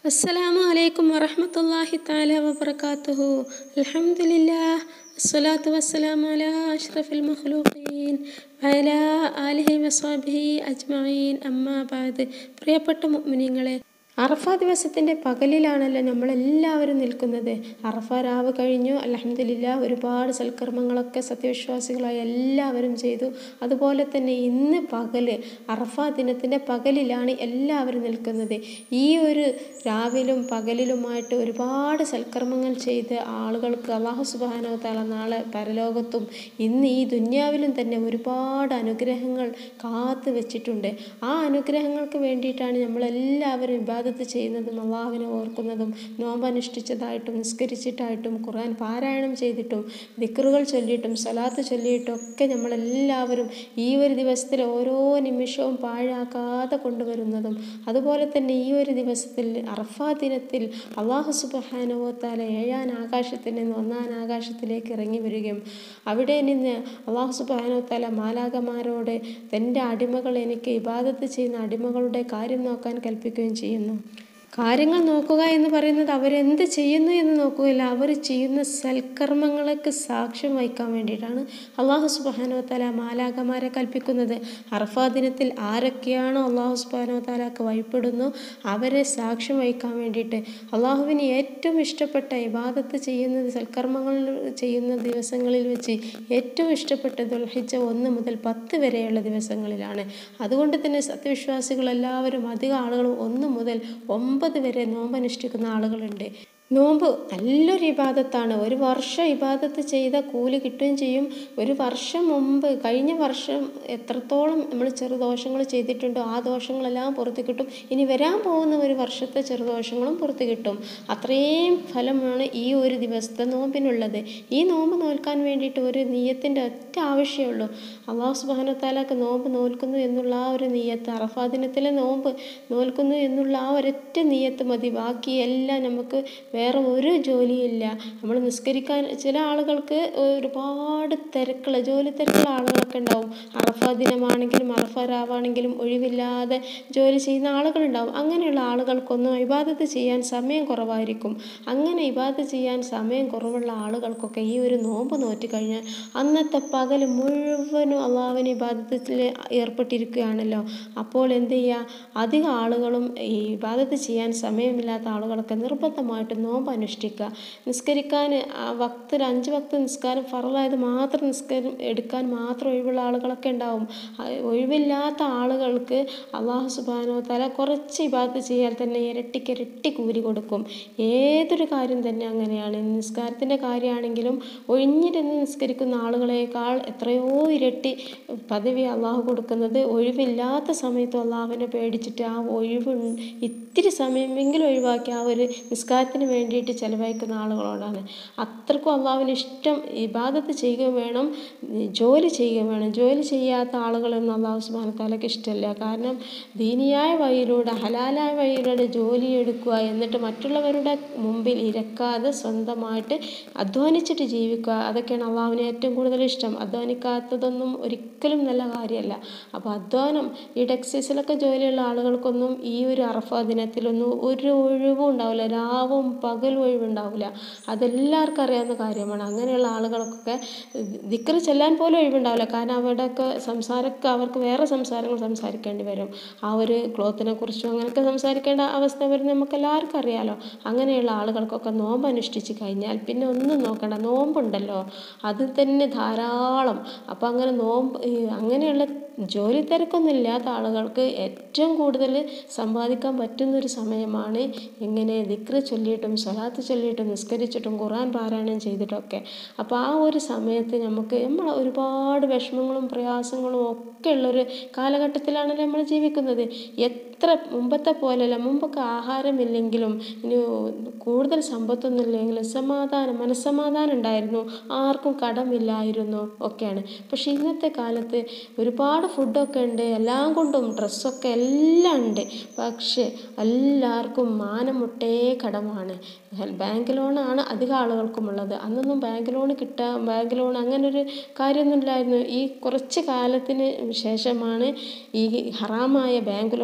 അസ്സലാമു അലൈക്കും വറഹ്മത്തുള്ളാഹി തആല വബറകാതുഹു അൽഹംദുലില്ലാഹ് അസ്സലാത്തു വസ്സലാമു അലാ അഷ്റഫിൽ മഖ്ലൂഖീൻ വഅലാ ആലിഹി വസ്വഹ്ബിഹി അജ്മഈൻ അമ്മാ ബഅദ് പ്രിയപ്പെട്ട മുഅ്മിനീങ്ങളെ അറഫ ദിവസത്തിൻ്റെ പകലിലാണല്ലോ നമ്മളെല്ലാവരും നിൽക്കുന്നത് അറഫ രാവ് കഴിഞ്ഞു അലഹമില്ല ഒരുപാട് സൽക്കർമ്മങ്ങളൊക്കെ സത്യവിശ്വാസികളായ എല്ലാവരും ചെയ്തു അതുപോലെ തന്നെ ഇന്ന് പകല് അറഫ ദിനത്തിൻ്റെ പകലിലാണ് എല്ലാവരും നിൽക്കുന്നത് ഈ ഒരു രാവിലും പകലിലുമായിട്ട് ഒരുപാട് സൽക്കർമ്മങ്ങൾ ചെയ്ത് ആളുകൾക്ക് അള്ളാഹു സുബാനോ താല നാളെ പരലോകത്തും ഇന്ന് ഈ ദുന്യാവിലും തന്നെ ഒരുപാട് അനുഗ്രഹങ്ങൾ കാത്തു വെച്ചിട്ടുണ്ട് ആ അനുഗ്രഹങ്ങൾക്ക് വേണ്ടിയിട്ടാണ് നമ്മളെല്ലാവരും ഇബാദത്ത് ചെയ്യുന്നതും അള്ളാഹുവിനെ ഓർക്കുന്നതും നോമ്പനുഷ്ഠിച്ചതായിട്ടും നിസ്കരിച്ചിട്ടായിട്ടും ഖുർആൻ പാരായണം ചെയ്തിട്ടും ദിക്റുകൾ ചൊല്ലിയിട്ടും സലാത്ത് ചൊല്ലിയിട്ടും ഒക്കെ നമ്മളെല്ലാവരും ഈ ഒരു ദിവസത്തിൽ ഓരോ നിമിഷവും പാഴാക്കാതെ കൊണ്ടുവരുന്നതും അതുപോലെ തന്നെ ഈ ഒരു ദിവസത്തിൽ അറഫാ ദിനത്തിൽ അള്ളാഹു സുബഹാനുവത്താല ഏഴാൻ ആകാശത്തിൽ നിന്ന് ഒന്നാം ആകാശത്തിലേക്ക് ഇറങ്ങി വരികയും അവിടെ നിന്ന് അള്ളാഹു സുബഹാനുവത്താല മാലാകമാരോട് തൻ്റെ അടിമകൾ എനിക്ക് ഇബാദത്ത് ചെയ്യുന്ന അടിമകളുടെ കാര്യം നോക്കാൻ കൽപ്പിക്കുകയും ചെയ്യുന്നു കാര്യങ്ങൾ നോക്കുക എന്ന് പറയുന്നത് അവരെന്ത് ചെയ്യുന്നു എന്ന് നോക്കുകയില്ല അവർ ചെയ്യുന്ന സൽക്കർമ്മങ്ങൾക്ക് സാക്ഷ്യം വഹിക്കാൻ വേണ്ടിയിട്ടാണ് അള്ളാഹു സുബാനോ തല മാലാകമാരെ കൽപ്പിക്കുന്നത് അറഫാ ദിനത്തിൽ ആരൊക്കെയാണോ അള്ളാഹു സുബാനോ തലാക്ക് വഴിപ്പെടുന്നു അവരെ സാക്ഷ്യം വഹിക്കാൻ വേണ്ടിയിട്ട് അള്ളാഹുവിന് ഏറ്റവും ഇഷ്ടപ്പെട്ട ഇബാദത്ത് ചെയ്യുന്നത് സൽക്കർമ്മങ്ങൾ ചെയ്യുന്ന ദിവസങ്ങളിൽ വെച്ച് ഏറ്റവും ഇഷ്ടപ്പെട്ട ദുൽഹിജ ഒന്ന് മുതൽ പത്ത് വരെയുള്ള ദിവസങ്ങളിലാണ് അതുകൊണ്ട് തന്നെ സത്യവിശ്വാസികളെല്ലാവരും അധികം ആളുകളും ഒന്ന് മുതൽ ഒമ്പത് വരെ നോമ്പനുഷ്ഠിക്കുന്ന ആളുകളുണ്ട് നോമ്പ് നല്ലൊരു ഇബാദത്താണ് ഒരു വർഷം ഇബാദത്ത് ചെയ്ത കൂലി കിട്ടുകയും ചെയ്യും ഒരു വർഷം മുമ്പ് കഴിഞ്ഞ വർഷം എത്രത്തോളം നമ്മൾ ചെറുദോഷങ്ങൾ ചെയ്തിട്ടുണ്ടോ ആ ദോഷങ്ങളെല്ലാം പുറത്ത് കിട്ടും ഇനി വരാൻ പോകുന്ന ഒരു വർഷത്തെ ചെറുദോഷങ്ങളും പുറത്ത് കിട്ടും അത്രയും ഫലമാണ് ഈ ഒരു ദിവസത്തെ നോമ്പിനുള്ളത് ഈ നോമ്പ് നോൽക്കാൻ വേണ്ടിയിട്ട് ഒരു നീയത്തിൻ്റെ ഒറ്റ ആവശ്യമുള്ളൂ അള്ളാഹു സുബാനത്താലൊക്കെ നോമ്പ് നോൽക്കുന്നു എന്നുള്ള ആ ഒരു നീയത്ത് അറഫാ ദിനത്തിലെ നോമ്പ് നോൽക്കുന്നു എന്നുള്ള ആ ഒരൊറ്റ നീയത്ത് മതി ബാക്കിയെല്ലാം നമുക്ക് വേറെ ഒരു ജോലിയില്ല നമ്മൾ നിസ്കരിക്കാൻ ചില ആളുകൾക്ക് ഒരുപാട് തിരക്കുള്ള ജോലി തിരക്കുള്ള ആളുകളൊക്കെ ഉണ്ടാവും അറഫ ദിനമാണെങ്കിലും അറഫ രാവാണെങ്കിലും ഒഴിവില്ലാതെ ജോലി ചെയ്യുന്ന ആളുകളുണ്ടാവും അങ്ങനെയുള്ള ആളുകൾക്കൊന്നും ഇബാദത്ത് ചെയ്യാൻ സമയം കുറവായിരിക്കും അങ്ങനെ ഇബാദത്ത് ചെയ്യാൻ സമയം കുറവുള്ള ആളുകൾക്കൊക്കെ ഈ ഒരു നോമ്പ് നോറ്റി കഴിഞ്ഞാൽ അന്നത്തെ പകൽ മുഴുവനും അള്ളാഹുവിന് ഇബാദത്തിൽ ഏർപ്പെട്ടിരിക്കുകയാണല്ലോ അപ്പോൾ എന്ത് ചെയ്യുക അധികം ആളുകളും ഈ ഇബാദത്ത് ചെയ്യാൻ സമയമില്ലാത്ത ആളുകളൊക്കെ നിർബന്ധമായിട്ടും നോമ്പ് അനുഷ്ഠിക്കുക നിസ്കരിക്കാൻ വക്തിൽ അഞ്ച് വക്ത് നിസ്കാരം ഫറലായത് മാത്രം നിസ്കാരം എടുക്കാൻ മാത്രം ഒഴിവുള്ള ആളുകളൊക്കെ ഉണ്ടാവും ഒഴിവില്ലാത്ത ആളുകൾക്ക് അള്ളാഹു സുബാനോ തല കുറച്ച് ഇബാദത്ത് ചെയ്യാൻ തന്നെ ഇരട്ടിക്ക് ഇരട്ടി കൂലി കൊടുക്കും ഏതൊരു കാര്യം തന്നെ അങ്ങനെയാണ് നിസ്കാരത്തിൻ്റെ കാര്യമാണെങ്കിലും ഒഴിഞ്ഞിരുന്ന് നിസ്കരിക്കുന്ന ആളുകളെക്കാൾ എത്രയോ ഇരട്ടി പദവി അള്ളാഹു കൊടുക്കുന്നത് ഒഴിവില്ലാത്ത സമയത്ത് അള്ളാഹുവിനെ പേടിച്ചിട്ട് ആ ഒഴിവ് ഇത്തിരി സമയമെങ്കിലും ഒഴിവാക്കി ആ ഒരു നിസ്കാരത്തിന് വേണ്ടിയിട്ട് ചിലവഴിക്കുന്ന ആളുകളോടാണ് അത്രക്കും അള്ളാഹുവിന് ഇഷ്ടം ഇബാദത്ത് ചെയ്യുകയും വേണം ജോലി ചെയ്യുകയും വേണം ജോലി ചെയ്യാത്ത ആളുകളൊന്നും അള്ളാഹു സുബാനത്താലയ്ക്ക് ഇഷ്ടമില്ല കാരണം ദീനിയായ വഴിയിലൂടെ ഹലാലായ വഴിയിലൂടെ ജോലി എടുക്കുക എന്നിട്ട് മറ്റുള്ളവരുടെ മുമ്പിൽ ഇരക്കാതെ സ്വന്തമായിട്ട് അധ്വാനിച്ചിട്ട് ജീവിക്കുക അതൊക്കെയാണ് അള്ളാഹുവിന് ഏറ്റവും കൂടുതൽ ഇഷ്ടം അധ്വാനിക്കാത്തതൊന്നും ഒരിക്കലും നല്ല കാര്യമല്ല അപ്പോൾ അധ്വാനം ഈ ടെക്സൈസിലൊക്കെ ജോലിയുള്ള ആളുകൾക്കൊന്നും ഈ ഒരു അറഫ ദിനത്തിലൊന്നും ഒരു ഒഴിവും ഉണ്ടാവില്ല രാവും പകലും ഒഴിവുണ്ടാവില്ല അതെല്ലാവർക്കും അറിയാവുന്ന കാര്യമാണ് അങ്ങനെയുള്ള ആളുകൾക്കൊക്കെ ദിക്കറ് ചെല്ലാൻ പോലും ഒഴിവുണ്ടാവില്ല കാരണം അവിടെയൊക്കെ സംസാരമൊക്കെ അവർക്ക് വേറെ സംസാരങ്ങൾ സംസാരിക്കേണ്ടി വരും ആ ഒരു ക്ലോത്തിനെ കുറിച്ചും അങ്ങനെയൊക്കെ സംസാരിക്കേണ്ട അവസ്ഥ വരും നമുക്ക് എല്ലാവർക്കും അറിയാലോ അങ്ങനെയുള്ള ആളുകൾക്കൊക്കെ നോമ്പ് അനുഷ്ഠിച്ച് കഴിഞ്ഞാൽ പിന്നെ ഒന്നും നോക്കണ്ട നോമ്പുണ്ടല്ലോ അത് തന്നെ ധാരാളം അപ്പോൾ അങ്ങനെ നോമ്പ് അങ്ങനെയുള്ള ജോലി തിരക്കൊന്നും ഇല്ലാത്ത ആളുകൾക്ക് ഏറ്റവും കൂടുതൽ സമ്പാദിക്കാൻ പറ്റുന്നൊരു സമയമാണ് ഇങ്ങനെ ദിക്റ് ചൊല്ലിയിട്ടും സ്വലാത്ത് ചൊല്ലിയിട്ടും നിസ്കരിച്ചിട്ടും ഖുറാൻ പാരായണം ചെയ്തിട്ടൊക്കെ അപ്പോൾ ആ ഒരു സമയത്ത് നമുക്ക് നമ്മൾ ഒരുപാട് വിഷമങ്ങളും പ്രയാസങ്ങളും ഒക്കെ ഉള്ളൊരു കാലഘട്ടത്തിലാണല്ലോ നമ്മൾ ജീവിക്കുന്നത് എത്ര മുമ്പത്തെ പോലെയല്ല മുമ്പൊക്കെ ആഹാരമില്ലെങ്കിലും ഇനി കൂടുതൽ സമ്പത്തൊന്നും ഇല്ലെങ്കിലും സമാധാനം മനസ്സമാധാനം ഉണ്ടായിരുന്നു ആർക്കും കടമില്ലായിരുന്നു ഒക്കെയാണ് പക്ഷെ ഇന്നത്തെ കാലത്ത് ഒരുപാട് ഫുഡൊക്കെ ഉണ്ട് എല്ലാം കൊണ്ടും ഡ്രസ്സൊക്കെ എല്ലാം ഉണ്ട് പക്ഷേ എല്ലാവർക്കും മാനമുട്ടേ കടമാണ് ബാങ്ക് ലോണാണ് അധികം ആളുകൾക്കും ഉള്ളത് അന്നൊന്നും ബാങ്ക് ലോൺ കിട്ടുക ബാങ്ക് ലോൺ അങ്ങനെ ഒരു കാര്യമൊന്നുമില്ലായിരുന്നു ഈ കുറച്ച് കാലത്തിന് ശേഷമാണ് ഈ ഹറാമായ ബാങ്ക് ലോണൊക്കെ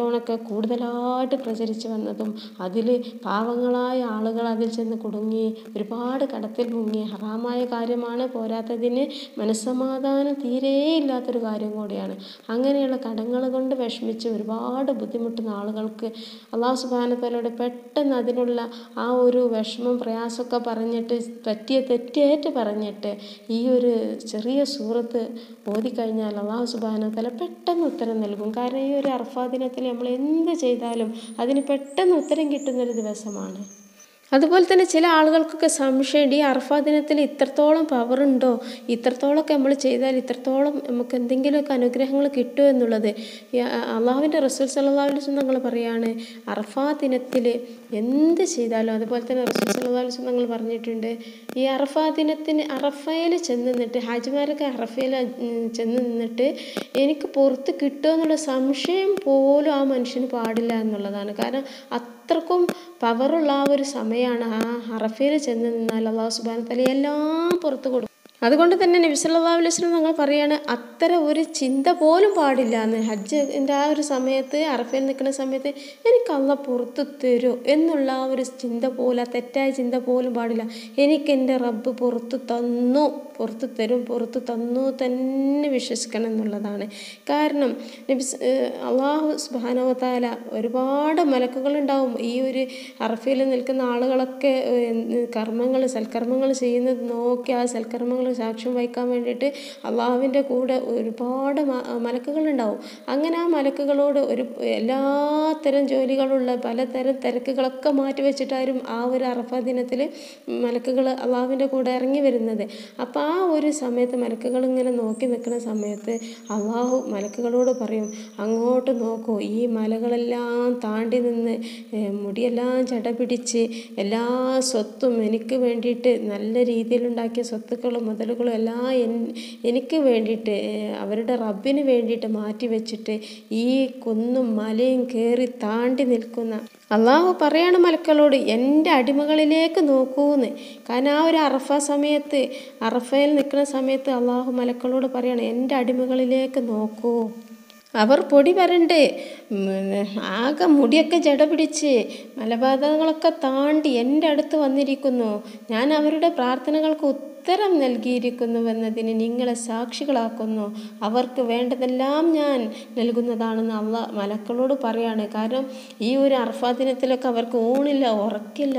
കൂടുതലായിട്ട് പ്രചരിച്ചു വന്നതും അതിൽ പാവങ്ങളായ ആളുകൾ അതിൽ ചെന്ന് കുടുങ്ങി ഒരുപാട് കടത്തിൽ മുങ്ങി ഹറാമായ കാര്യമാണ് പോരാത്തതിന് മനസ്സമാധാനം തീരെ ഇല്ലാത്തൊരു കാര്യം കൂടിയാണ് അങ്ങനെയുള്ള കടങ്ങൾ കൊണ്ട് വിഷമിച്ച് ഒരുപാട് ബുദ്ധിമുട്ടുന്ന ആളുകൾക്ക് അള്ളാഹു സുബാനത്തോലോട് പെട്ടെന്ന് അതിനുള്ള ആ ഒരു വിഷമം പ്രയാസമൊക്കെ പറഞ്ഞിട്ട് പറ്റിയ തെറ്റേറ്റ് പറഞ്ഞിട്ട് ഈ ഒരു ചെറിയ സൂറത്ത് ഓതിക്കഴിഞ്ഞാൽ അള്ളാഹു സുബാനത്തല പെട്ടെന്ന് ഉത്തരം നൽകും കാരണം ഈ ഒരു അർഫാ ദിനത്തിൽ നമ്മൾ എന്ത് ചെയ്താലും അതിന് പെട്ടെന്ന് ഉത്തരം കിട്ടുന്നൊരു ദിവസമാണ് അതുപോലെ തന്നെ ചില ആളുകൾക്കൊക്കെ സംശയമുണ്ട് ഈ അർഫാ ദിനത്തിൽ ഇത്രത്തോളം പവറുണ്ടോ ഇത്രത്തോളമൊക്കെ നമ്മൾ ചെയ്താൽ ഇത്രത്തോളം നമുക്ക് എന്തെങ്കിലുമൊക്കെ അനുഗ്രഹങ്ങൾ കിട്ടുമോ എന്നുള്ളത് ഈ അള്ളാഹുവിൻ്റെ റസൂൽ സല്ലല്ലാഹു അലൈഹി വസല്ലം തങ്ങൾ പറയാണ് അർഫാ ദിനത്തിൽ എന്ത് ചെയ്താലും അതുപോലെ തന്നെ റസൂൽ സല്ലല്ലാഹു അലൈഹി വസല്ലം തങ്ങൾ പറഞ്ഞിട്ടുണ്ട് ഈ അറഫാ ദിനത്തിന് അറഫയിൽ ചെന്ന് നിന്നിട്ട് ഹാജിമാരൊക്കെ അറഫയിൽ ചെന്ന് നിന്നിട്ട് എനിക്ക് പുറത്ത് കിട്ടുമോ എന്നുള്ള സംശയം പോലും ആ മനുഷ്യന് പാടില്ല എന്നുള്ളതാണ് കാരണം അത്രക്കും പവറുള്ള ആ ഒരു സമയമാണ് ആ അറഫയിൽ ചെന്ന് നിന്നാൽ അള്ളാഹു സുബാന തല എല്ലാം പുറത്ത് കൊടുക്കും അതുകൊണ്ട് തന്നെ നബി സല്ലല്ലാഹു അലൈഹി വസല്ലം ഞങ്ങൾ പറയാണ് അത്തരം ഒരു ചിന്ത പോലും പാടില്ല എന്ന് ഹജ്ജിൻ്റെ ആ ഒരു സമയത്ത് അറഫയിൽ നിൽക്കുന്ന സമയത്ത് എനിക്ക് അള്ള പുറത്ത് തരൂ എന്നുള്ള ആ ഒരു ചിന്ത പോലും ആ തെറ്റായ ചിന്ത പോലും പാടില്ല എനിക്ക് എൻ്റെ റബ്ബ് പുറത്ത് തന്നു പുറത്ത് തരും പുറത്ത് തന്നു തന്നെ വിശ്വസിക്കണം എന്നുള്ളതാണ് കാരണം നബി അള്ളാഹു സുബാനവത്താല ഒരുപാട് മലക്കുകളുണ്ടാവും ഈ ഒരു അറഫയിൽ നിൽക്കുന്ന ആളുകളൊക്കെ കർമ്മങ്ങൾ സൽക്കർമ്മങ്ങൾ ചെയ്യുന്നത് നോക്കി ആ സൽക്കർമ്മങ്ങൾ സാക്ഷ്യം വഹിക്കാൻ വേണ്ടിയിട്ട് അള്ളാഹുവിൻ്റെ കൂടെ ഒരുപാട് മലക്കുകളുണ്ടാവും അങ്ങനെ ആ മലക്കുകളോട് ഒരു എല്ലാത്തരം ജോലികളുള്ള പലതരം തിരക്കുകളൊക്കെ മാറ്റി വെച്ചിട്ടാരും ആ ഒരു അറഫ ദിനത്തിൽ മലക്കുകൾ അള്ളാഹുവിൻ്റെ കൂടെ ഇറങ്ങി വരുന്നത് അപ്പോൾ ആ ഒരു സമയത്ത് മലക്കുകൾ ഇങ്ങനെ നോക്കി നിൽക്കുന്ന സമയത്ത് അള്ളാഹു മലക്കുകളോട് പറയും അങ്ങോട്ട് നോക്കൂ ഈ മലകളെല്ലാം താണ്ടി നിന്ന് മുടിയെല്ലാം ചട പിടിച്ച് എല്ലാ സ്വത്തും എനിക്ക് വേണ്ടിയിട്ട് നല്ല രീതിയിലുണ്ടാക്കിയ സ്വത്തുക്കളും മുതലുകളും എല്ലാം എനിക്ക് വേണ്ടിയിട്ട് അവരുടെ റബ്ബിന് വേണ്ടിയിട്ട് മാറ്റി വെച്ചിട്ട് ഈ കുന്നും മലയും കയറി താണ്ടി നിൽക്കുന്ന അള്ളാഹു പറയാണ് മലക്കളോട് എൻ്റെ അടിമകളിലേക്ക് നോക്കൂന്ന് കാരണം ആ ഒരു അറഫ സമയത്ത് അറഫയിൽ നിൽക്കുന്ന സമയത്ത് അള്ളാഹു മലക്കളോട് പറയാണ് എൻ്റെ അടിമകളിലേക്ക് നോക്കൂ അവർ പൊടി വരണ്ട് ആകെ മുടിയൊക്കെ ജട പിടിച്ച് മലപാതകളൊക്കെ താണ്ടി എൻ്റെ അടുത്ത് വന്നിരിക്കുന്നു ഞാൻ അവരുടെ പ്രാർത്ഥനകൾക്ക് ഉത്തരം നൽകിയിരിക്കുന്നുവെന്നതിന് നിങ്ങളെ സാക്ഷികളാക്കുന്നു അവർക്ക് വേണ്ടതെല്ലാം ഞാൻ നൽകുന്നതാണെന്ന് അള്ള മലക്കളോട് പറയാണ് കാരണം ഈ ഒരു അർഫാ ദിനത്തിലൊക്കെ അവർക്ക് ഊണില്ല ഉറക്കില്ല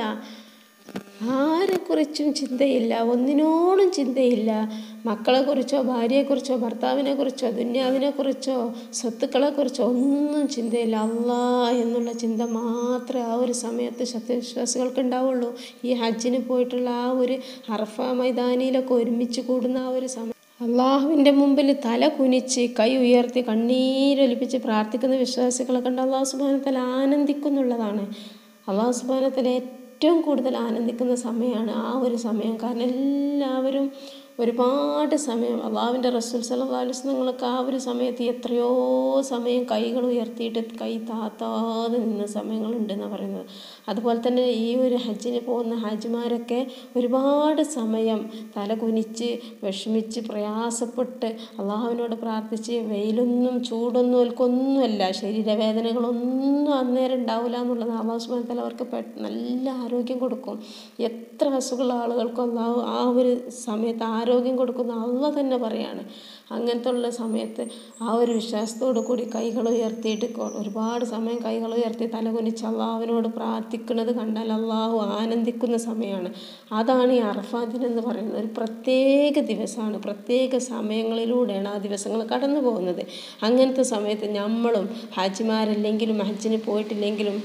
ആരെക്കുറിച്ചും ചിന്തയില്ല ഒന്നിനോടും ചിന്തയില്ല മക്കളെക്കുറിച്ചോ ഭാര്യയെക്കുറിച്ചോ ഭർത്താവിനെക്കുറിച്ചോ ദുന്യാവിനെക്കുറിച്ചോ സ്വത്തുക്കളെക്കുറിച്ചോ ഒന്നും ചിന്തയില്ല അള്ളാ എന്നുള്ള ചിന്ത മാത്രമേ ആ ഒരു സമയത്ത് സത്യവിശ്വാസികൾക്ക് ഉണ്ടാവുള്ളൂ ഈ ഹജ്ജിന് പോയിട്ടുള്ള ആ ഒരു അർഫ മൈതാനിയിലൊക്കെ ഒരുമിച്ച് കൂടുന്ന ആ ഒരു സമയം അള്ളാഹുവിൻ്റെ മുമ്പിൽ തല കുനിച്ച് കൈ ഉയർത്തി കണ്ണീരൊലിപ്പിച്ച് പ്രാർത്ഥിക്കുന്ന വിശ്വാസികളെ കണ്ട് അള്ളാഹു സുബാനത്തിൽ ആനന്ദിക്കുന്നുള്ളതാണ് അള്ളാഹു സുബാനത്തിൽ ഏറ്റവും കൂടുതൽ ആനന്ദിക്കുന്ന സമയമാണ് ആ ഒരു സമയം കാരണം എല്ലാവരും ഒരുപാട് സമയം അള്ളാഹുവിൻ്റെ റസൂൽ സല്ലല്ലാഹു അലൈഹി വസല്ലമയൊക്കെ ആ ഒരു സമയത്ത് എത്രയോ സമയം കൈകൾ ഉയർത്തിയിട്ട് കൈ താത്താതെ നിന്ന സമയങ്ങളുണ്ടെന്നാണ് പറയുന്നത് അതുപോലെ തന്നെ ഈ ഒരു ഹജ്ജിന് പോകുന്ന ഹാജിമാരൊക്കെ ഒരുപാട് സമയം തല കുനിച്ച് വിഷമിച്ച് പ്രയാസപ്പെട്ട് അള്ളാഹുവിനോട് പ്രാർത്ഥിച്ച് വെയിലൊന്നും ചൂടൊന്നും അവർക്കൊന്നുമല്ല ശരീരവേദനകളൊന്നും അന്നേരം ഉണ്ടാവില്ല എന്നുള്ളത് അള്ളാഹു സുബ്ഹാനഹു വതആല അവർക്ക് നല്ല ആരോഗ്യം കൊടുക്കും എത്ര അസുഖമുള്ള ആളുകൾക്കും അള്ളാഹു ആ ഒരു സമയത്ത് ആരോഗ്യം കൊടുക്കുന്ന അള്ള തന്നെ പറയാണ് അങ്ങനത്തെ ഉള്ള സമയത്ത് ആ ഒരു വിശ്വാസത്തോടു കൂടി കൈകൾ ഉയർത്തിയിട്ട് ഒരുപാട് സമയം കൈകൾ ഉയർത്തി തല കുനിച്ച് അള്ളാഹുവിനോട് പ്രാർത്ഥിക്കുന്നത് കണ്ടാൽ അള്ളാഹു ആനന്ദിക്കുന്ന സമയമാണ് അതാണ് ഈ അറഫാ ദിനം എന്ന് പറയുന്നത് ഒരു പ്രത്യേക ദിവസമാണ് പ്രത്യേക സമയങ്ങളിലൂടെയാണ് ആ ദിവസങ്ങൾ കടന്നു പോകുന്നത് അങ്ങനത്തെ സമയത്ത് നമ്മളും ഹാജിമാരല്ലെങ്കിലും ഹജ്ജിന് പോയിട്ടില്ലെങ്കിലും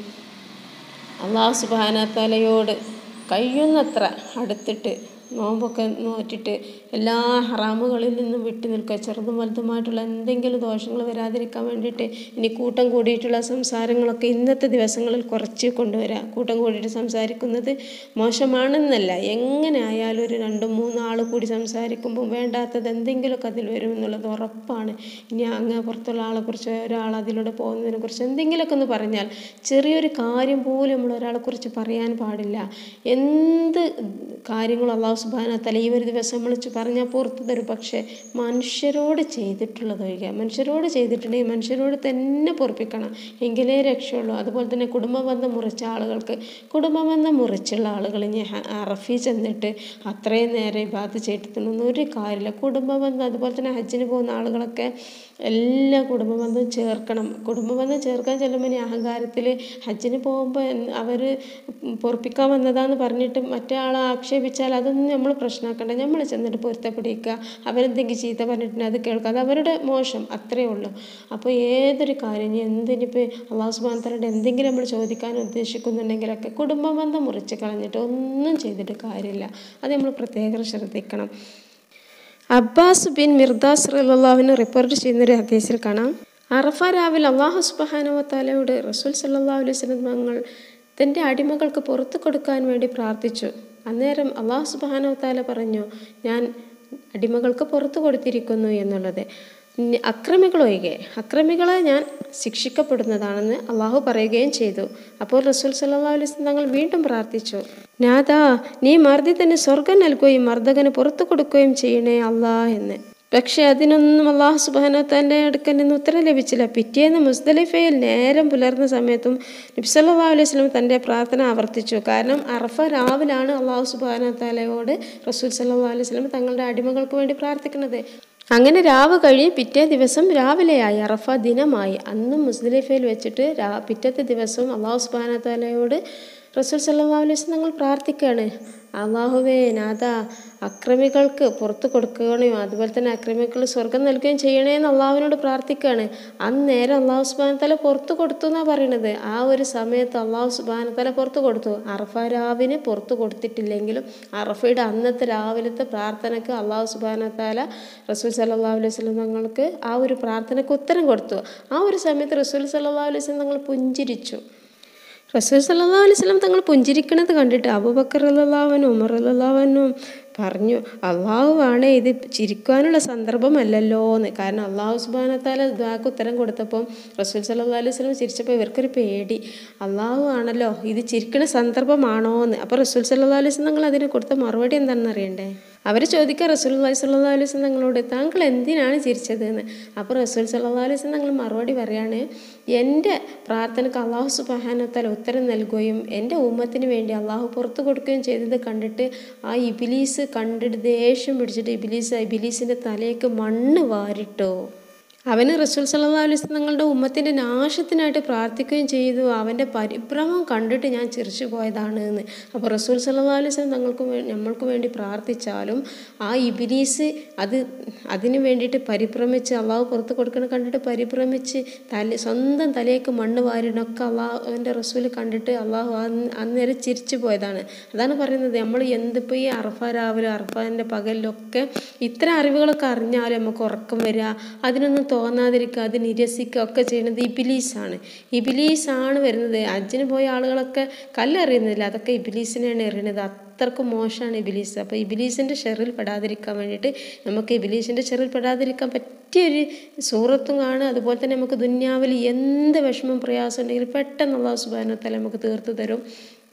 അള്ളാഹു സുബാനത്തലയോട് കഴിയുന്നത്ര അടുത്തിട്ട് നോമ്പൊക്കെ നോറ്റിട്ട് എല്ലാ ഹറാമുകളിൽ നിന്നും വിട്ടു നിൽക്കുക ചെറുതും വലുതുമായിട്ടുള്ള എന്തെങ്കിലും ദോഷങ്ങൾ വരാതിരിക്കാൻ വേണ്ടിയിട്ട് ഇനി കൂട്ടം കൂടിയിട്ടുള്ള സംസാരങ്ങളൊക്കെ ഇന്നത്തെ ദിവസങ്ങളിൽ കുറച്ച് കൊണ്ടുവരാം കൂട്ടം കൂടിയിട്ട് സംസാരിക്കുന്നത് മോശമാണെന്നല്ല എങ്ങനെ ആയാലും ഒരു രണ്ടും മൂന്നും ആൾ കൂടി സംസാരിക്കുമ്പോൾ വേണ്ടാത്തത് എന്തെങ്കിലുമൊക്കെ അതിൽ വരും എന്നുള്ളത് ഉറപ്പാണ് ഇനി അങ്ങ് പുറത്തുള്ള ആളെക്കുറിച്ച് ഒരാൾ അതിലൂടെ പോകുന്നതിനെ കുറിച്ച് എന്തെങ്കിലുമൊക്കെ ഒന്ന് പറഞ്ഞാൽ ചെറിയൊരു കാര്യം പോലും നമ്മൾ ഒരാളെക്കുറിച്ച് പറയാൻ പാടില്ല എന്ത് കാര്യങ്ങളും അള്ളാഹു സുബാന തല ഈ ഒരു ദിവസം നമ്മൾ പറഞ്ഞാൽ പുറത്തു തരും പക്ഷേ മനുഷ്യരോട് ചെയ്തിട്ടുള്ളതൊഴികെ മനുഷ്യരോട് ചെയ്തിട്ടുണ്ടെങ്കിൽ മനുഷ്യരോട് തന്നെ പൊറപ്പിക്കണം എങ്കിലേ രക്ഷയുള്ളൂ അതുപോലെ തന്നെ കുടുംബബന്ധം മുറിച്ച ആളുകൾക്ക് കുടുംബബന്ധം മുറിച്ചുള്ള ആളുകൾ ഇനി അറഫി ചെന്നിട്ട് അത്രയും നേരം ഇബാദത്ത് ചെയ്തിട്ടൊന്നും ഒരു കാര്യമില്ല കുടുംബബന്ധം അതുപോലെ തന്നെ ഹജ്ജിന് പോകുന്ന ആളുകളൊക്കെ എല്ലാ കുടുംബബന്ധവും ചേർക്കണം കുടുംബബന്ധം ചേർക്കാൻ ചെല്ലുമ്പോൾ ഇനി അഹങ്കാരത്തിൽ ഹജ്ജിന് പോകുമ്പോൾ അവർ പൊറപ്പിക്കാൻ വന്നതാന്ന് പറഞ്ഞിട്ട് മറ്റേ ആളെ ആക്ഷേപിച്ചാൽ അതൊന്നും നമ്മൾ പ്രശ്നമാക്കണ്ട നമ്മൾ ചെന്നിട്ട് പൊരുത്തപ്പെടിക്കുക അവരെന്തെങ്കിലും ചീത്ത പറഞ്ഞിട്ടുണ്ടെങ്കിൽ അത് കേൾക്കുക അത് അവരുടെ മോശം അത്രയേ ഉള്ളൂ അപ്പോൾ ഏതൊരു കാര്യം ഇനി എന്തിനിപ്പോൾ അള്ളാഹു സുബാൻ തലയുടെ എന്തെങ്കിലും നമ്മൾ ചോദിക്കാൻ ഉദ്ദേശിക്കുന്നുണ്ടെങ്കിലൊക്കെ കുടുംബബന്ധം മുറിച്ച് കളഞ്ഞിട്ട് ഒന്നും ചെയ്തിട്ട് കാര്യമില്ല അത് നമ്മൾ പ്രത്യേകം ശ്രദ്ധിക്കണം അബ്ബാസ് ബിൻ മിർദാസ് റല്ലാഹുവിന് റിപ്പോർട്ട് ചെയ്യുന്നൊരു ഹദീസിൽ കാണാം അറഫ രാവിലെ അള്ളാഹു സുബാനുവത്താലയോട് റസൂൽ സല്ലാ അലൈഹി സ്വലം തങ്ങൾ തൻ്റെ അടിമകൾക്ക് പുറത്തു കൊടുക്കാൻ വേണ്ടി പ്രാർത്ഥിച്ചു അന്നേരം അള്ളാഹു സുബാനുവത്താല പറഞ്ഞു ഞാൻ അടിമകൾക്ക് പുറത്തു കൊടുത്തിരിക്കുന്നു എന്നുള്ളത് അക്രമികളൊഴികെ അക്രമികളെ ഞാൻ ശിക്ഷിക്കപ്പെടുന്നതാണെന്ന് അള്ളാഹു പറയുകയും ചെയ്തു അപ്പോൾ റസൂൽ സല്ലാ അലൈഹി തങ്ങൾ വീണ്ടും പ്രാർത്ഥിച്ചു നാദാ നീ മർദ്ദിതന് സ്വർഗം നൽകുകയും മർദ്ദകന് പുറത്തു കൊടുക്കുകയും ചെയ്യണേ അള്ളാ എന്ന് പക്ഷെ അതിനൊന്നും അള്ളാഹു സുബാനത്താൻ്റെ അടുക്കൽ നിന്ന് ഉത്തരം ലഭിച്ചില്ല പിറ്റേന്ന് മുസ്ദലിഫയിൽ നേരം പുലർന്ന സമയത്തും നബ്സല്ലാ അലൈഹി സ്വലം തൻ്റെ പ്രാർത്ഥന ആവർത്തിച്ചു കാരണം അറഫ രാവിലാണ് അള്ളാഹു സുബാനത്താലയോട് റസൂൽ സല്ലാ അലൈഹി സ്വലം തങ്ങളുടെ അടിമകൾക്ക് വേണ്ടി പ്രാർത്ഥിക്കുന്നത് അങ്ങനെ രാവ് കഴിഞ്ഞ് പിറ്റേ ദിവസം രാവിലെയായി അറഫ ദിനമായി അന്നും മുസ്ദലിഫയിൽ വെച്ചിട്ട് രാ പിറ്റത്തെ ദിവസവും അള്ളാഹു സുബാനത്താലയോട് റസൂൽ സല്ലാ അലൈഹി ഞങ്ങൾ പ്രാർത്ഥിക്കുകയാണ് അള്ളാഹുവേ നാഥ അക്രമികൾക്ക് പുറത്തു കൊടുക്കുകയും അതുപോലെ തന്നെ അക്രമികൾ സ്വർഗം നൽകുകയും ചെയ്യണേ എന്ന് അള്ളാഹുവിനോട് പ്രാർത്ഥിക്കുകയാണ് അന്നേരം അള്ളാഹു സുബാനത്തല പുറത്തു കൊടുത്തു എന്നാണ് പറയുന്നത് ആ ഒരു സമയത്ത് അള്ളാഹു സുബാനത്തല പുറത്തു കൊടുത്തു അറഫ രാവിന് പുറത്തു കൊടുത്തിട്ടില്ലെങ്കിലും അറഫയുടെ അന്നത്തെ രാവിലത്തെ പ്രാർത്ഥനയ്ക്ക് അള്ളാഹു സുബാനത്താല റസൂൽ സല്ലാ അലൈഹി സ്വലം തങ്ങൾക്ക് ആ ഒരു പ്രാർത്ഥനയ്ക്ക് ഉത്തരം കൊടുത്തു ആ ഒരു സമയത്ത് റസൂൽ സല്ലാ അലൈഹി സ്വലം തങ്ങൾ പുഞ്ചിരിച്ചു റസൂൽ സല്ലാ അലൈഹി സ്വലം തങ്ങൾ പുഞ്ചിരിക്കണത് കണ്ടിട്ട് അബുബക്കർ അല്ലാവനും ഉമർ അല്ലാവനും പറഞ്ഞു അള്ളാഹു ആണ് ഇത് ചിരിക്കാനുള്ള സന്ദർഭമല്ലല്ലോ എന്ന് കാരണം അള്ളാഹു സുബാനത്താല ദ്വാക്ക് ഉത്തരം കൊടുത്തപ്പോൾ റസൂൽ സല്ലാ അലൈഹി സ്വലം ചിരിച്ചപ്പോൾ ഇവർക്കൊരു പേടി അള്ളാഹു ആണല്ലോ ഇത് ചിരിക്കണ സന്ദർഭമാണോ എന്ന് അപ്പോൾ റസൂൽ സല്ലാ അലൈഹി സ്വലം തങ്ങൾ അതിന് കൊടുത്ത മറുപടി എന്താണെന്ന് അറിയണ്ടേ അവർ ചോദിക്കുക റസൂൽ അള്ളഹി സല്ലാ അലൈഹി സ്വലം തങ്ങളോട് താങ്കൾ എന്തിനാണ് ചിരിച്ചത് എന്ന് അപ്പോൾ റസൂൽ സല്ലാ അലൈഹി സ്വലം തങ്ങൾ മറുപടി പറയാണ് എൻ്റെ പ്രാർത്ഥനയ്ക്ക് അള്ളാഹു സുബാനത്താൽ ഉത്തരം നൽകുകയും എൻ്റെ ഉമ്മത്തിന് വേണ്ടി അള്ളാഹു പുറത്തു കൊടുക്കുകയും ചെയ്തത് കണ്ടിട്ട് ആ ഇബിലീസ് കണ്ടിട്ട് ദേഷ്യം പിടിച്ചിട്ട് ഇബിലീസ് ഇബിലീസിൻ്റെ തലയ്ക്ക് മണ്ണ് വാരിട്ടോ അവന് റസൂൽ സല്ലാ അലൈഹി തങ്ങളുടെ ഉമ്മത്തിൻ്റെ നാശത്തിനായിട്ട് പ്രാർത്ഥിക്കുകയും ചെയ്തു അവൻ്റെ പരിഭ്രമം കണ്ടിട്ട് ഞാൻ ചിരിച്ചു പോയതാണ് എന്ന് അപ്പോൾ റസൂൽ സല്ലാ അലൈഹി സ്വലം തങ്ങൾക്ക് നമ്മൾക്ക് വേണ്ടി പ്രാർത്ഥിച്ചാലും ആ ഇബിലീസ് അത് അതിന് വേണ്ടിയിട്ട് പരിഭ്രമിച്ച് അള്ളാഹു പുറത്ത് കൊടുക്കണ കണ്ടിട്ട് പരിഭ്രമിച്ച് തല സ്വന്തം തലയ്ക്ക് മണ്ണ് വാരിടൊക്കെ അള്ളാഹുവിൻ്റെ റസൂൽ കണ്ടിട്ട് അള്ളാഹു അന്നേരം ചിരിച്ചു പോയതാണ് അതാണ് പറയുന്നത് നമ്മൾ എന്തിപ്പോൾ ഈ അറഫ രാവിലെ അറഫാൻ്റെ പകലിലൊക്കെ ഇത്തരം അറിവുകളൊക്കെ അറിഞ്ഞാലും നമുക്ക് ഉറക്കം വരിക അതിനൊന്നും തോന്നാതിരിക്കുക അത് നിരസിക്കുക ഒക്കെ ചെയ്യുന്നത് ഇബിലീസാണ് ഇബിലീസാണ് വരുന്നത് അജ്ജിന് പോയ ആളുകളൊക്കെ കല്ലെറിയുന്നില്ല അതൊക്കെ ഇബിലീസിനെയാണ് എറിയുന്നത് അത്രക്കും മോശമാണ് ഇബിലീസ് അപ്പോൾ ഇബിലീസിൻ്റെ ഷെറിൽ പെടാതിരിക്കാൻ വേണ്ടിയിട്ട് നമുക്ക് ഇബിലീസിൻ്റെ ഷെറിൽ പെടാതിരിക്കാൻ പറ്റിയൊരു സൂറത്തും കാണുക അതുപോലെ തന്നെ നമുക്ക് ദുന്യാവിൽ എന്ത് വിഷമം പ്രയാസം ഉണ്ടെങ്കിലും പെട്ടെന്ന് അള്ളാഹു സുബാനത്തല നമുക്ക് തീർത്തു തരും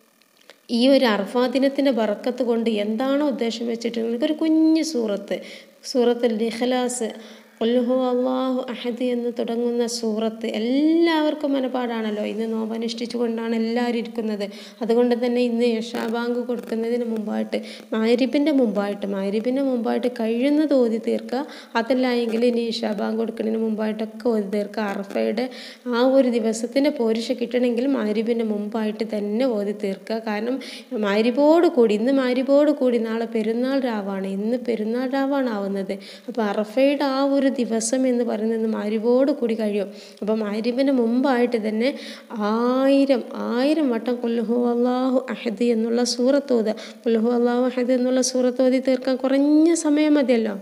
ഈ ഒരു അർഫാ ദിനത്തിൻ്റെ ബറക്കത്ത് കൊണ്ട് എന്താണോ ഉദ്ദേശം വെച്ചിട്ടുണ്ടെങ്കിൽ ഒരു കുഞ്ഞു സൂറത്ത് സൂറത്തുൽ ഇഖ്ലാസ് കൊല്ലുഹു അള്ളാഹു അഹദ് എന്ന് തുടങ്ങുന്ന സൂറത്ത് എല്ലാവർക്കും മനപ്പാടാണല്ലോ ഇന്ന് നോമ്പനുഷ്ഠിച്ചു കൊണ്ടാണ് എല്ലാവരും ഇരിക്കുന്നത് അതുകൊണ്ട് തന്നെ ഇന്ന് യഷാബാങ്ക് കൊടുക്കുന്നതിന് മുമ്പായിട്ട് മാരിബിൻ്റെ മുമ്പായിട്ട് മാരിബിൻ്റെ മുമ്പായിട്ട് കഴിയുന്നത് ഓതി തീർക്കുക അതല്ല എങ്കിൽ ഇനി ഇഷാബാങ്ക് കൊടുക്കുന്നതിന് മുമ്പായിട്ടൊക്കെ ഓതി തീർക്കുക അറഫയുടെ ആ ഒരു ദിവസത്തിൻ്റെ പോരുഷ കിട്ടണമെങ്കിൽ മാരിബിൻ്റെ മുമ്പായിട്ട് തന്നെ ഓതി തീർക്കുക കാരണം മാരിബോട് കൂടി ഇന്ന് മാരിബോട് കൂടി നാളെ പെരുന്നാൾ രാവാണ് ഇന്ന് പെരുന്നാൾ രാവാണ് ആവുന്നത് അപ്പോൾ അറഫയുടെ ആ ഒരു ദിവസം എന്ന് പറയുന്നത് മാരിബോട് കൂടി കഴിയും അപ്പോൾ മാരിബിന് മുമ്പായിട്ട് തന്നെ ആയിരം ആയിരം വട്ടം കൊല്ലുഹു അള്ളാഹു അഹദ് എന്നുള്ള സൂറത്തോത് കൊല്ലുഹു അള്ളാഹു അഹദ് എന്നുള്ള സൂറത്തോതി തീർക്കാൻ കുറഞ്ഞ സമയം മതിയല്ലോ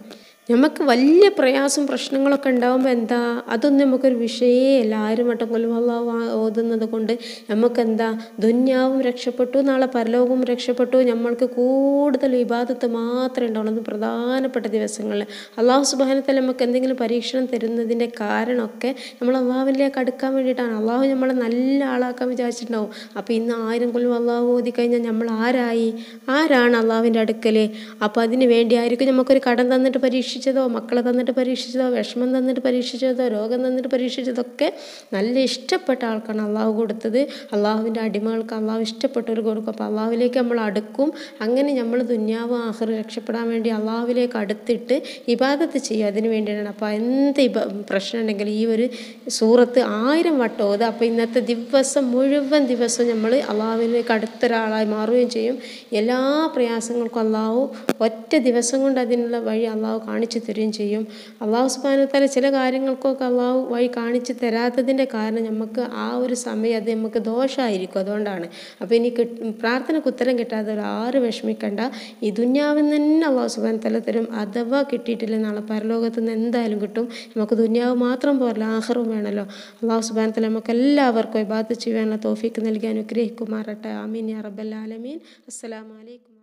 നമുക്ക് വലിയ പ്രയാസം പ്രശ്നങ്ങളൊക്കെ ഉണ്ടാകുമ്പോൾ എന്താ അതൊന്നും നമുക്കൊരു വിഷയമല്ല ആരും വട്ടം കൊല്ലുവല്ലാവ് ഓതുന്നത് കൊണ്ട് നമുക്കെന്താ ദുന്യാവും രക്ഷപ്പെട്ടു നാളെ പരലോകവും രക്ഷപ്പെട്ടു നമ്മൾക്ക് കൂടുതൽ വിവാദത്ത് മാത്രമേ ഉണ്ടാവുള്ളൂ അത് പ്രധാനപ്പെട്ട ദിവസങ്ങളിൽ അള്ളാഹു സുബാനത്തിൽ നമുക്ക് എന്തെങ്കിലും പരീക്ഷണം തരുന്നതിൻ്റെ കാരണമൊക്കെ നമ്മൾ അള്ളാഹുവിലേക്ക് അടുക്കാൻ വേണ്ടിയിട്ടാണ് അള്ളാഹു നമ്മളെ നല്ല ആളാക്കാൻ വിചാരിച്ചിട്ടുണ്ടാവും അപ്പോൾ ഇന്ന് ആയിരം കൊല്ലം അള്ളാഹു ഓതി കഴിഞ്ഞാൽ നമ്മൾ ആരായി ആരാണ് അള്ളാഹുവിൻ്റെ അടുക്കൽ അപ്പോൾ അതിന് വേണ്ടിയായിരിക്കും നമുക്കൊരു കടം തന്നിട്ട് പരീക്ഷിച്ചതോ മക്കളെ തന്നിട്ട് പരീക്ഷിച്ചതോ വിഷമം തന്നിട്ട് പരീക്ഷിച്ചതോ രോഗം തന്നിട്ട് പരീക്ഷിച്ചതൊക്കെ നല്ല ഇഷ്ടപ്പെട്ട ആൾക്കാണ് അള്ളാഹു കൊടുത്തത് അള്ളാഹുവിൻ്റെ അടിമകൾക്ക് അള്ളാഹു ഇഷ്ടപ്പെട്ടവർ കൊടുക്കും അപ്പോൾ അള്ളാഹുവിലേക്ക് നമ്മൾ അടുക്കും അങ്ങനെ നമ്മൾ ദുന്യാവ് ആഹ്റ് രക്ഷപ്പെടാൻ വേണ്ടി അള്ളാഹുവിലേക്ക് അടുത്തിട്ട് ഇബാദത്ത് ചെയ്യും അതിന് വേണ്ടിയിട്ടാണ് അപ്പോൾ എന്ത് ഇബ പ്രശ്നം ഉണ്ടെങ്കിലും ഈ ഒരു സൂറത്ത് ആയിരം വട്ടം ഓതുക അപ്പോൾ ഇന്നത്തെ ദിവസം മുഴുവൻ ദിവസവും നമ്മൾ അള്ളാഹുവിലേക്ക് അടുത്തൊരാളായി മാറുകയും ചെയ്യും എല്ലാ പ്രയാസങ്ങൾക്കും അള്ളാഹു ഒറ്റ ദിവസം കൊണ്ട് അതിനുള്ള വഴി അള്ളാഹു കാണിച്ചു തരികയും ചെയ്യും അള്ളാഹു സുബാനത്താല ചില കാര്യങ്ങൾക്കൊക്കെ അള്ളാഹു വഴി കാണിച്ചു തരാത്തതിൻ്റെ കാരണം നമുക്ക് ആ ഒരു സമയം അത് നമുക്ക് ദോഷമായിരിക്കും അതുകൊണ്ടാണ് അപ്പോൾ ഇനി കിട്ട് പ്രാർത്ഥനയ്ക്ക് ഉത്തരം കിട്ടാതെ ഒരു ആറ് വിഷമിക്കണ്ട ഈ ദുന്യാവിൽ നിന്ന് തന്നെ അള്ളാഹു സുബാൻ തല തരും അഥവാ കിട്ടിയിട്ടില്ല നാളെ പരലോകത്ത് നിന്ന് എന്തായാലും കിട്ടും നമുക്ക് ദുന്യാവ് മാത്രം പോരല്ല ആഹ്റും വേണമല്ലോ അള്ളാഹു സുബാൻ തല നമുക്ക് എല്ലാവർക്കും ഇബാദത്ത് ചെയ്യാനുള്ള തോഫിക്ക് നൽകി അനുഗ്രഹിക്കുമാറട്ടെ ആമീൻ യാ റബ്ബൽ ആലമീൻ അസ്സലാമു അലൈക്കും